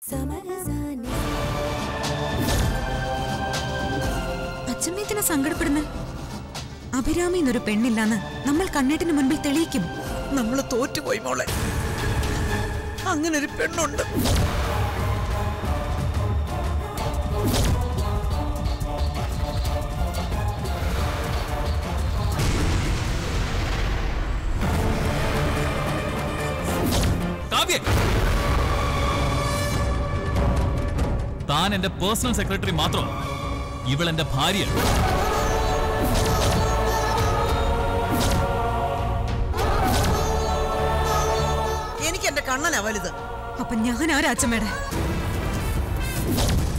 അച്ഛമ്മയത്തിനെ സങ്കടപ്പെടുന്ന അഭിരാമി എന്നൊരു പെണ്ണില്ലാന്ന് നമ്മൾ കണ്ണേട്ടിന് മുൻപിൽ തെളിയിക്കും നമ്മൾ തോറ്റുപോയി മോളെ അങ്ങനെ ഒരു പെണ്ണുണ്ട് കാവ്യ താൻ എന്റെ പേഴ്സണൽ സെക്രട്ടറി മാത്രം ഇവൾ എന്റെ ഭാര്യ എനിക്ക് എന്റെ കണ്ണനാ വലുത് അപ്പൊ ഞാൻ ആരാ അച്ഛമ്മയുടെ